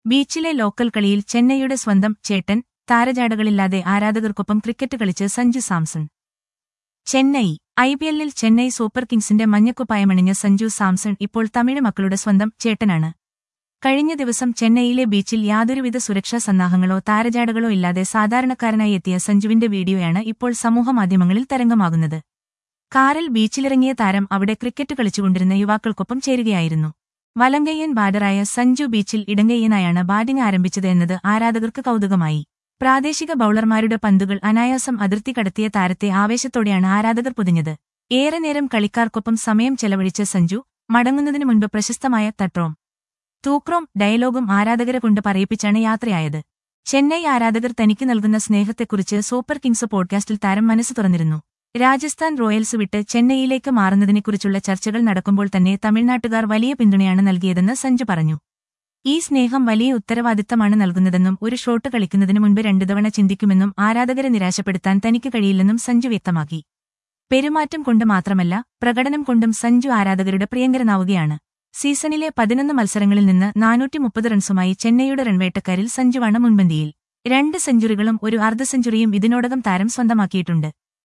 ബീച്ചിലെ ലോക്കൽ കളിയിൽ ചെന്നൈയുടെ സ്വന്തം ചേട്ടൻ താരജാടകളില്ലാതെ ആരാധകർക്കൊപ്പം ക്രിക്കറ്റ് കളിച്ച് സഞ്ജു സാംസൺ ചെന്നൈ ഐപിഎല്ലിൽ ചെന്നൈ സൂപ്പർ കിങ്സിന്റെ മഞ്ഞക്കുപ്പായമണിഞ്ഞ സഞ്ജു സാംസൺ ഇപ്പോൾ തമിഴ് മക്കളുടെ സ്വന്തം ചേട്ടനാണ് കഴിഞ്ഞ ദിവസം ചെന്നൈയിലെ ബീച്ചിൽ യാതൊരുവിധ സുരക്ഷാ സന്നാഹങ്ങളോ താരജാടകളോ ഇല്ലാതെ സാധാരണക്കാരനായി എത്തിയ സഞ്ജുവിന്റെ വീഡിയോയാണ് ഇപ്പോൾ സമൂഹമാധ്യമങ്ങളിൽ തരംഗമാകുന്നത് കാറിൽ ബീച്ചിലിറങ്ങിയ താരം അവിടെ ക്രിക്കറ്റ് കളിച്ചുകൊണ്ടിരുന്ന യുവാക്കൾക്കൊപ്പം ചേരുകയായിരുന്നു വലങ്കയ്യൻ ബാറ്ററായ സഞ്ജു ബീച്ചിൽ ഇടങ്കയ്യനായാണ് ബാറ്റിംഗ് ആരംഭിച്ചത് എന്നത് ആരാധകർക്ക് കൗതുകമായി പ്രാദേശിക ബൌളർമാരുടെ പന്തുകൾ അനായാസം അതിർത്തി കടത്തിയ താരത്തെ ആവേശത്തോടെയാണ് ആരാധകർ പൊതിഞ്ഞത് ഏറെ നേരം കളിക്കാർക്കൊപ്പം സമയം ചെലവഴിച്ച സഞ്ജു മടങ്ങുന്നതിനു മുൻപ് പ്രശസ്തമായ തട്രോം തൂക്രോം ഡയലോഗും ആരാധകരെ കൊണ്ട് പറയിപ്പിച്ചാണ് യാത്രയായത് ചെന്നൈ ആരാധകർ തനിക്ക് നൽകുന്ന സ്നേഹത്തെക്കുറിച്ച് സൂപ്പർ കിങ്സ് പോഡ്കാസ്റ്റിൽ താരം മനസ്സ് തുറന്നിരുന്നു രാജസ്ഥാൻ റോയൽസ് വിട്ട് ചെന്നൈയിലേക്ക് മാറുന്നതിനെക്കുറിച്ചുള്ള ചർച്ചകൾ നടക്കുമ്പോൾ തന്നെ തമിഴ്നാട്ടുകാർ വലിയ പിന്തുണയാണ് നൽകിയതെന്ന് സഞ്ജു പറഞ്ഞു ഈ സ്നേഹം വലിയ ഉത്തരവാദിത്തമാണ് നൽകുന്നതെന്നും ഒരു ഷോട്ട് കളിക്കുന്നതിനു മുൻപ് രണ്ടു തവണ ചിന്തിക്കുമെന്നും ആരാധകരെ നിരാശപ്പെടുത്താൻ തനിക്ക് കഴിയില്ലെന്നും സഞ്ജു വ്യക്തമാക്കി പെരുമാറ്റം കൊണ്ട് മാത്രമല്ല പ്രകടനം കൊണ്ടും സഞ്ജു ആരാധകരുടെ പ്രിയങ്കരനാവുകയാണ് സീസണിലെ പതിനൊന്ന് മത്സരങ്ങളിൽ നിന്ന് നാനൂറ്റി മുപ്പത് റൺസുമായി ചെന്നൈയുടെ റൺവേട്ടക്കാരിൽ സഞ്ജുവാണ് മുൻപന്തിയിൽ രണ്ട് സെഞ്ചുറികളും ഒരു അർദ്ധ സെഞ്ചുറിയും ഇതിനോടകം താരം സ്വന്തമാക്കിയിട്ടുണ്ട്